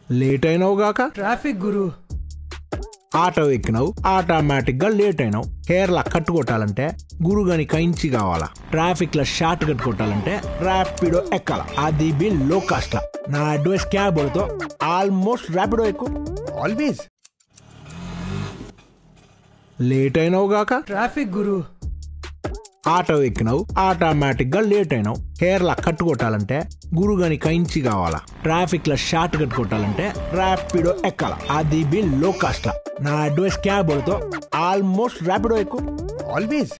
late అయినావుగాక traffic గురు auto ఎక్కినావు ఆటోమేటిక్ గా లేట్ అయినావు హెయిర్ లా కట్టు కొట్టాలంటే గురుగాని కైంచి కావాలా ట్రాఫిక్ లో షార్ట్ కట్ కొట్టాలంటే ర్యాపిడో ఎక్కాల అది బి లో కాస్ట్ లా నా అడ్వైస్ క్యాబ్ తో ఆల్మోస్ట్ ర్యాపిడో ఎక్కువ ఆల్వేస్ లేట్ అయినావుగాక ట్రాఫిక్ గురు ఆటో ఎక్కినావు ఆటోమేటిక్ గా లేట్ అయినావు హెయిర్ లా కట్టు కొట్టాలంటే గురుగాని కైంచి కావాలా ట్రాఫిక్ లో షార్ట్ కట్ కొట్టాలంటే ర్యాపిడో ఎక్కాల అది బి లో కాస్ట్ లా నా అడ్వైస్ క్యాబ్ తో ఆల్మోస్ట్ ర్యాపిడో ఎక్కువ ఆల్వేస్